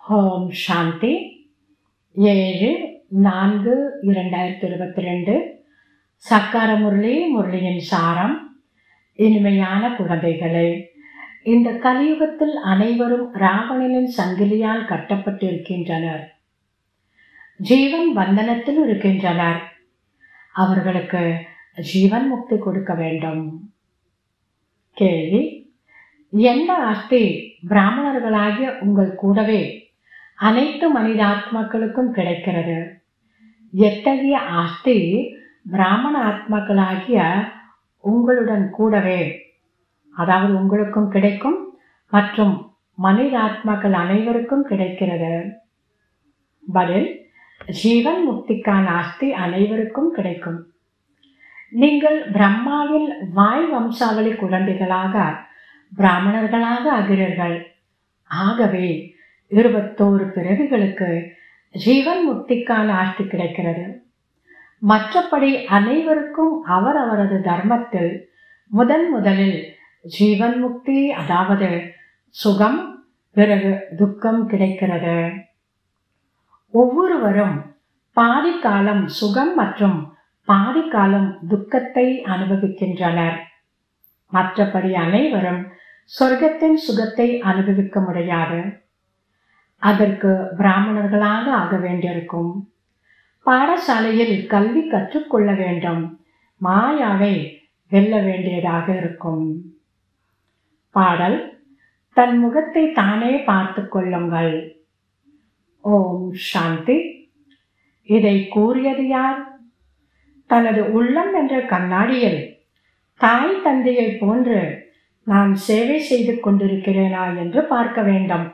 ஓம் சாந்தி ஏழு நான்கு இரண்டாயிரத்தி இருபத்தி ரெண்டு சக்கார முரளி முரளியின் சாரம் இனிமையான குழந்தைகளே இந்த கலியுகத்தில் அனைவரும் ராவணனின் சங்கிலியால் கட்டப்பட்டிருக்கின்றனர் ஜீவன் பந்தனத்தில் இருக்கின்றனர் அவர்களுக்கு ஜீவன் முக்தி கொடுக்க வேண்டும் கேள்வி எந்த ஆஸ்தி பிராமணர்களாகிய உங்கள் கூடவே அனைத்து மனிதாத்மாக்களுக்கும் கிடைக்கிறது எத்தகைய ஆஸ்தி பிராமண ஆத்மாக்களாகிய உங்களுடன் கூடவே அதாவது உங்களுக்கும் கிடைக்கும் மற்றும் மனித ஆத்மாக்கள் அனைவருக்கும் கிடைக்கிறது பதில் ஜீவன் முக்திக்கான ஆஸ்தி அனைவருக்கும் கிடைக்கும் நீங்கள் பிரம்மாவில் வாய் வம்சாவளி குழந்தைகளாக பிராமணர்களாக ஆகிறீர்கள் ஆகவே இருபத்தோரு பிறவிகளுக்கு ஜீவன் முக்திக்கான ஆஸ்தி கிடைக்கிறது மற்றபடி அனைவருக்கும் அவர் அவரது தர்மத்தில் முதன் முதலில் ஜீவன் முக்தி அதாவது சுகம் பிறகு துக்கம் கிடைக்கிறது ஒவ்வொருவரும் பாதி காலம் சுகம் மற்றும் பாதி காலம் துக்கத்தை அனுபவிக்கின்றனர் மற்றபடி அனைவரும் சொர்க்கத்தின் சுகத்தை அனுபவிக்க முடியாது அதற்கு பிராமணர்களாக ஆக வேண்டியிருக்கும் பாடசாலையில் கல்வி கற்றுக்கொள்ள வேண்டும் மாயாவை வெல்ல வேண்டியதாக இருக்கும் பாடல் தன் முகத்தை தானே பார்த்து கொள்ளுங்கள் ஓம் சாந்தி இதை கூறியது யார் தனது உள்ளம் என்ற கண்ணாடியில் தாய் தந்தையை போன்று நான் சேவை செய்து கொண்டிருக்கிறேனா என்று பார்க்க வேண்டும்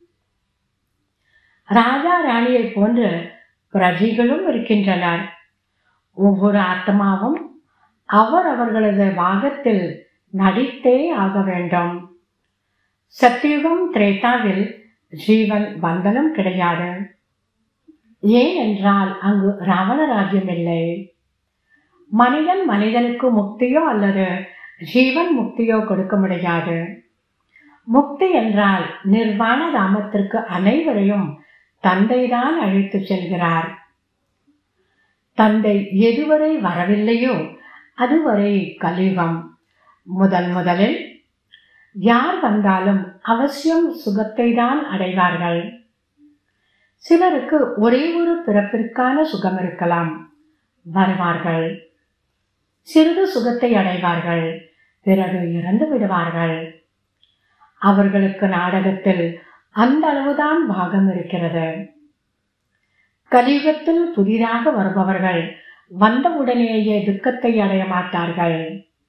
ராஜா ராணியை போன்று பிரஜைகளும் இருக்கின்றனர் ஒவ்வொரு ஆத்மாவும் அவர் அவர்களது பாகத்தில் நடித்தே ஆக வேண்டும் சத்தியுகம் திரேதாவில் ஜீவன் பந்தனம் கிடையாது ஏன் என்றால் அங்கு ராவண ராஜ்யம் இல்லை மனிதன் மனிதனுக்கு முக்தியோ அல்லது ஜீவன் முக்தியோ கொடுக்க முடியாது முக்தி என்றால் நிர்வாண ராமத்திற்கு அனைவரையும் தந்தைதான் அழைத்து செல்கிறார் தந்தை எதுவரை வரவில்லையோ அதுவரை கலியுகம் முதல் முதலில் யார் வந்தாலும் அவசியம் சுகத்தை தான் அடைவார்கள் சிலருக்கு ஒரே ஒரு பிறப்பிற்கான சுகம் இருக்கலாம் வருவார்கள் சிறிது சுகத்தை அடைவார்கள் பிறகு இறந்து விடுவார்கள் அவர்களுக்கு நாடகத்தில் அந்த அளவுதான் பாகம் இருக்கிறது கலியுகத்தில் புதிதாக வருபவர்கள் வந்தவுடனேயே துக்கத்தை அடைய மாட்டார்கள்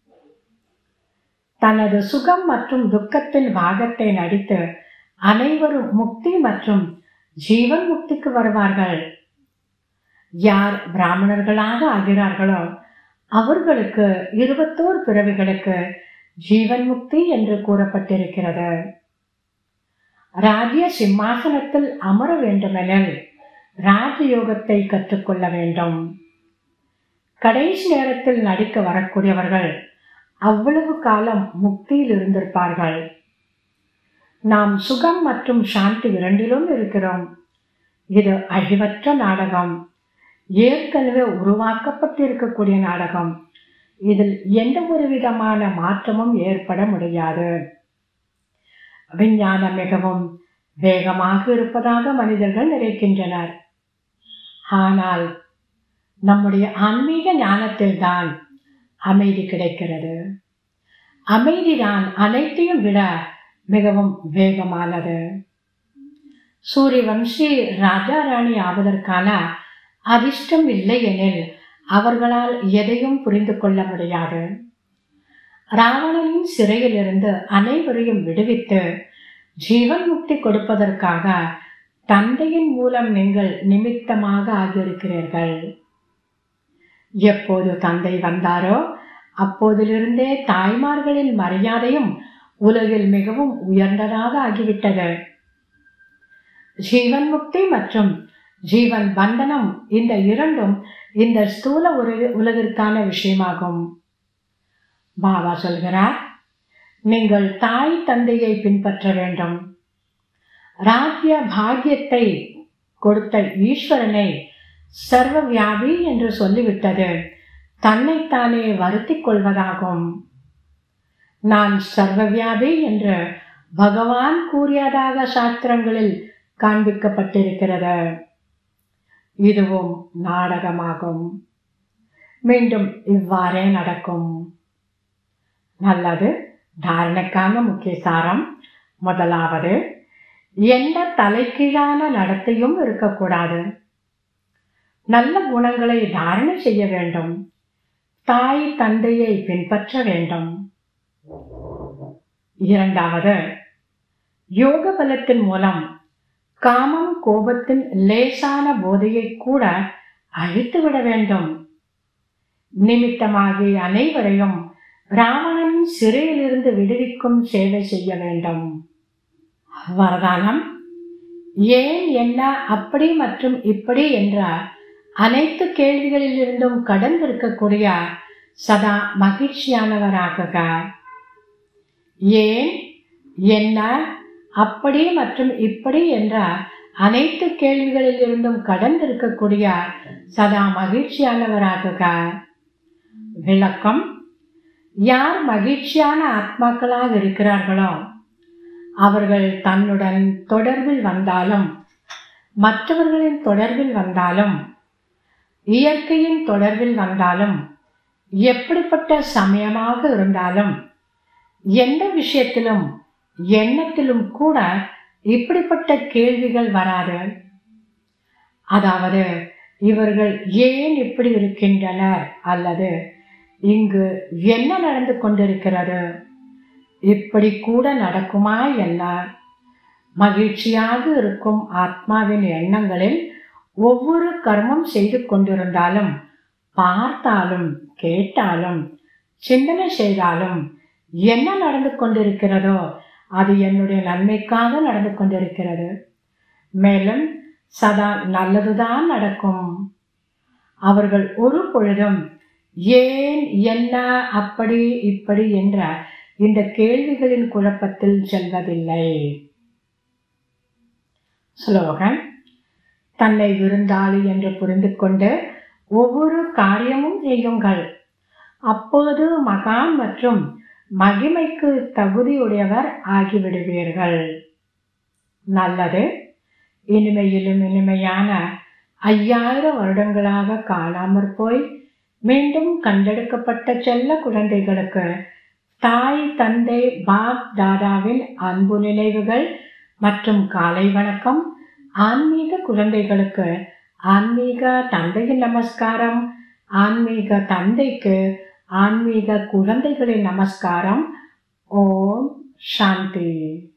தனது சுகம் மற்றும் துக்கத்தின் பாகத்தை நடித்து அனைவரும் முக்தி மற்றும் ஜீவன் முக்திக்கு வருவார்கள் யார் பிராமணர்களாக ஆகிறார்களோ அவர்களுக்கு இருபத்தோரு பிறவிகளுக்கு ஜீவன் முக்தி என்று கூறப்பட்டிருக்கிறது ராஜ்ய சிம்மாசனத்தில் அமர வேண்டுமெனில் ராஜயோகத்தை கற்றுக்கொள்ள வேண்டும் கடைசி நேரத்தில் நடிக்க வரக்கூடியவர்கள் அவ்வளவு காலம் முக்தியில் இருந்திருப்பார்கள் நாம் சுகம் மற்றும் சாந்தி இரண்டிலும் இருக்கிறோம் இது அழிவற்ற நாடகம் ஏற்கனவே உருவாக்கப்பட்டிருக்கக்கூடிய நாடகம் இதில் எந்த ஒரு விதமான மாற்றமும் ஏற்பட முடியாது விஞ்ஞானம் மிகவும் வேகமாக இருப்பதாக மனிதர்கள் நினைக்கின்றனர் ஆனால் நம்முடைய ஆன்மீக ஞானத்தில் தான் அமைதி கிடைக்கிறது அமைதிதான் அனைத்தையும் விட மிகவும் வேகமானது சூரிய வம்சி ராஜா ராணி ஆவதற்கான அதிர்ஷ்டம் இல்லை எனில் அவர்களால் எதையும் புரிந்து கொள்ள முடியாது ராவணனின் சிறையிலிருந்து அனைவரையும் விடுவித்து ஜீவன் முக்தி கொடுப்பதற்காக தந்தையின் மூலம் நீங்கள் நிமித்தமாக ஆகியிருக்கிறீர்கள் எப்போது தந்தை வந்தாரோ அப்போதிலிருந்தே தாய்மார்களின் மரியாதையும் உலகில் மிகவும் உயர்ந்ததாக ஆகிவிட்டது ஜீவன் முக்தி மற்றும் ஜீவன் பந்தனம் இந்த இரண்டும் இந்த ஸ்தூல உலகிற்கான விஷயமாகும் பாபா சொல்கிறார் நீங்கள் தாய் தந்தையை பின்பற்ற வேண்டும் ராஜ்ய பாக்கியத்தை கொடுத்த ஈஸ்வரனை சர்வவியாபி என்று சொல்லிவிட்டது தன்னைத்தானே வருத்திக் கொள்வதாகும் நான் சர்வவியாபி என்று பகவான் கூறியதாக சாஸ்திரங்களில் காண்பிக்கப்பட்டிருக்கிறது இதுவும் நாடகமாகும் மீண்டும் இவ்வாறே நடக்கும் நல்லது தாரணைக்கான முக்கிய சாரம் முதலாவது எந்த தலைகீழான நடத்தையும் இருக்கக்கூடாது நல்ல குணங்களை தாரணை செய்ய வேண்டும் தாய் தந்தையை பின்பற்ற வேண்டும் இரண்டாவது யோக பலத்தின் மூலம் காமம் கோபத்தின் லேசான போதையை கூட அழித்துவிட வேண்டும் நிமித்தமாகி அனைவரையும் ராவணன் சிறையிலிருந்து விடுவிக்கும் சேவை செய்ய வேண்டும் வரதானம் ஏன் என்ன அப்படி மற்றும் இப்படி என்ற அனைத்து கேள்விகளிலிருந்தும் கடந்திருக்கக்கூடிய சதா மகிழ்ச்சியானவராகுக ஏன் என்ன அப்படி மற்றும் இப்படி என்ற அனைத்து கேள்விகளிலிருந்தும் கடந்திருக்கக்கூடிய சதா மகிழ்ச்சியானவராகுக விளக்கம் யார் மகிழ்ச்சியான ஆத்மாக்களாக இருக்கிறார்களோ அவர்கள் தன்னுடன் தொடர்பில் வந்தாலும் மற்றவர்களின் தொடர்பில் வந்தாலும் இயற்கையின் தொடர்பில் வந்தாலும் எப்படிப்பட்ட சமயமாக இருந்தாலும் எந்த விஷயத்திலும் எண்ணத்திலும் கூட இப்படிப்பட்ட கேள்விகள் வராது அதாவது இவர்கள் ஏன் இப்படி இருக்கின்றனர் அல்லது இங்கு என்ன நடந்து கொண்டிருக்கிறது இப்படி கூட நடக்குமா என்ன மகிழ்ச்சியாக இருக்கும் ஆத்மாவின் எண்ணங்களில் ஒவ்வொரு கர்மம் செய்து கொண்டிருந்தாலும் பார்த்தாலும் கேட்டாலும் சிந்தனை செய்தாலும் என்ன நடந்து கொண்டிருக்கிறதோ அது என்னுடைய நன்மைக்காக நடந்து கொண்டிருக்கிறது மேலும் சதா நல்லதுதான் நடக்கும் அவர்கள் ஒரு பொழுதும் ஏன் என்ன அப்படி இப்படி என்ற இந்த கேள்விகளின் குழப்பத்தில் செல்வதில்லை ஸ்லோகன் தன்னை விருந்தாளி என்று புரிந்து கொண்டு ஒவ்வொரு காரியமும் செய்யுங்கள் அப்போது மகான் மற்றும் மகிமைக்கு தகுதியுடையவர் ஆகிவிடுவீர்கள் நல்லது இனிமையிலும் இனிமையான ஐயாயிரம் வருடங்களாக காணாமற் போய் மீண்டும் கண்டெடுக்கப்பட்ட செல்ல குழந்தைகளுக்கு தாய் தந்தை பாப் தாதாவின் அன்பு நினைவுகள் மற்றும் காலை வணக்கம் ஆன்மீக குழந்தைகளுக்கு ஆன்மீக தந்தையின் நமஸ்காரம் ஆன்மீக தந்தைக்கு ஆன்மீக குழந்தைகளின் நமஸ்காரம் ஓம் சாந்தி